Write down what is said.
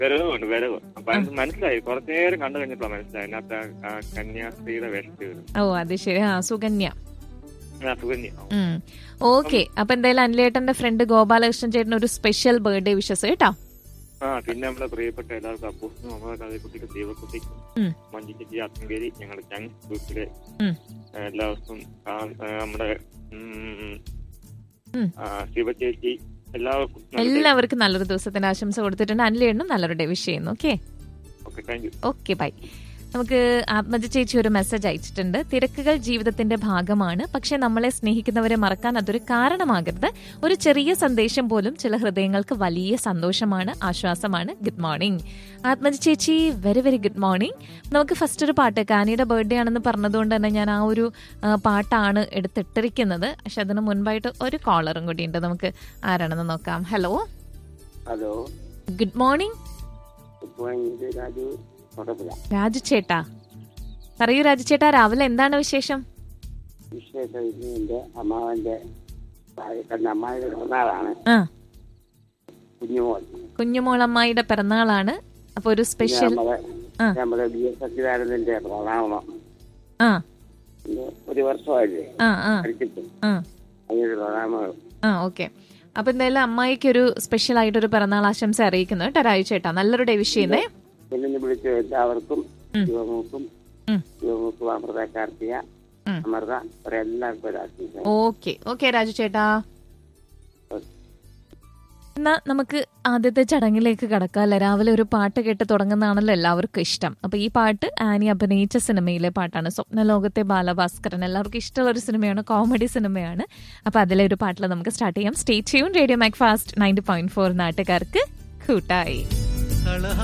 വിരവുണ്ട് വിരവ് അപ്പൊ അത് മനസ്സിലായി കുറച്ചു നേരം കണ്ടു കഴിഞ്ഞപ്പോഴാണ് മനസ്സിലായി അതിനകത്ത് ആ- ആ കന്യാസ്ത്രീയുടെ വേഷത്തിൽ വരും ഓ അത് ശരി ആ സുകന്യ ആ സുകന്യ ഓക്കെ അപ്പൊ എന്തായാലും അനിലേട്ടന്റെ ഫ്രണ്ട് ഗോപാലകൃഷ്ണൻ ചേട്ടൻ ഒരു സ്പെഷ്യൽ ബർത്ത്ഡേ വിഷസ് കേട്ടോ ആ പിന്നെ നമ്മുടെ പ്രിയപ്പെട്ട എല്ലാവർക്കും അപ്പൂസിനും നമ്മുടെ കഥകുട്ടിക്കും ദൈവക്കുട്ടിക്കും ഉം. മഞ്ചിച്ചി ആത്മകേരി ഞങ്ങളുടെ ചങ് ഗ്രൂപ്പിലെ ഉം. എല്ലാ ദിവസവും ആ, ആ, നമ്മുടെ ഉം, ഉം. ആ, ശിവചേച്ചി എല്ലാവർക്കും നല്ല എല്ലാവർക്കും നല്ലൊരു ദിവസത്തിന്റെ ആശംസ കൊടുത്തിട്ടുണ്ട് അനിലേട്ടനും നല്ലൊരു ഡേ വിഷ് ചെയ്യുന്നു okay okay thank you okay bye നമുക്ക് ആത്മജ ചേച്ചി ഒരു മെസ്സേജ് അയച്ചിട്ടുണ്ട് തിരക്കുകൾ ജീവിതത്തിന്റെ ഭാഗമാണ് പക്ഷെ നമ്മളെ സ്നേഹിക്കുന്നവരെ മറക്കാൻ അതൊരു കാരണമാകരുത് ഒരു ചെറിയ സന്ദേശം പോലും ചില ഹൃദയങ്ങൾക്ക് വലിയ സന്തോഷമാണ് ആശ്വാസമാണ് ഗുഡ് മോർണിംഗ് ആത്മജ ചേച്ചി വെരി വെരി ഗുഡ് മോർണിംഗ് നമുക്ക് ഫസ്റ്റ് ഒരു പാട്ട് കാനിയുടെ ബർത്ത്ഡേ ആണെന്ന് പറഞ്ഞതുകൊണ്ട് തന്നെ ഞാൻ ആ ഒരു ആ, പാട്ടാണ് എടുത്തിട്ടിരിക്കുന്നത് പക്ഷെ അതിന് മുൻപായിട്ട് ഒരു കോളറും കൂടി ഉണ്ട് നമുക്ക് ആരാണെന്ന് നോക്കാം ഹലോ ഹലോ ഗുഡ് മോർണിംഗ് ഇപ്പോൾ ഇത് രാജു തൊട്ടപ്പുഴ രാജു ചേട്ടാ പറയൂ രാജു ചേട്ടാ രാവിലെ എന്താണ് വിശേഷം വിശേഷം ഇത് എൻ്റെ അമ്മാവൻ്റെ ഭാര്യക്കണ്ട അമ്മാവിൻ്റെ പിറന്നാളാണ് ആ കുഞ്ഞുമോൻ കുഞ്ഞുമോളമ്മായിയുടെ പിറന്നാളാണ് അപ്പൊ ഒരു സ്പെഷ്യൽ നമ്മളെ ആ. നമ്മുടെ ബി എസ് സച്ചിദാനന്ദന്റെ പ്രണാമം ആ ഇന്ന് ഒരു വർഷമായില്ലേ ആ ആ പഠിച്ചിട്ട് ആ അതിനൊരു പ്രണാമം ആ ഓക്കെ അപ്പൊ എന്തായാലും അമ്മായിക്ക് ഒരു സ്പെഷ്യൽ ആയിട്ട് ഒരു പിറന്നാൾ ആശംസ അറിയിക്കുന്നു കേട്ടോ രാജു ചേട്ടാ നല്ലൊരു ഡേ വിഷ് ചെയ്യുന്നേ പിന്നെ ഇന്ന് വിളിച്ച എല്ലാവർക്കും ഉം. ശിവമൂക്കും ഉം. ശിവമൂക്കും അമൃത കാർത്തിക ഉം. അമൃത ഇവരെ എല്ലാവർക്കും ഒരു ആശംസ ഓക്കെ ഓക്കെ രാജു ചേട്ടാ എന്നാ നമുക്ക് ആദ്യത്തെ ചടങ്ങിലേക്ക് കടക്കാം അല്ലെ രാവിലെ ഒരു പാട്ട് കേട്ട് തുടങ്ങുന്നതാണല്ലോ എല്ലാവർക്കും ഇഷ്ടം അപ്പൊ ഈ പാട്ട് ആനി അഭിനയിച്ച സിനിമയിലെ പാട്ടാണ് സ്വപ്നലോകത്തെ ബാലഭാസ്കരൻ എല്ലാവർക്കും ഇഷ്ടമുള്ള ഒരു സിനിമയാണ് കോമഡി സിനിമയാണ് അപ്പൊ അതിലെ ഒരു പാട്ടിൽ നമുക്ക് സ്റ്റാർട്ട് ചെയ്യാം സ്റ്റേ ചെയ്യും radio MACFAST ninety point four നാട്ടുകാർക്ക് കൂട്ടായി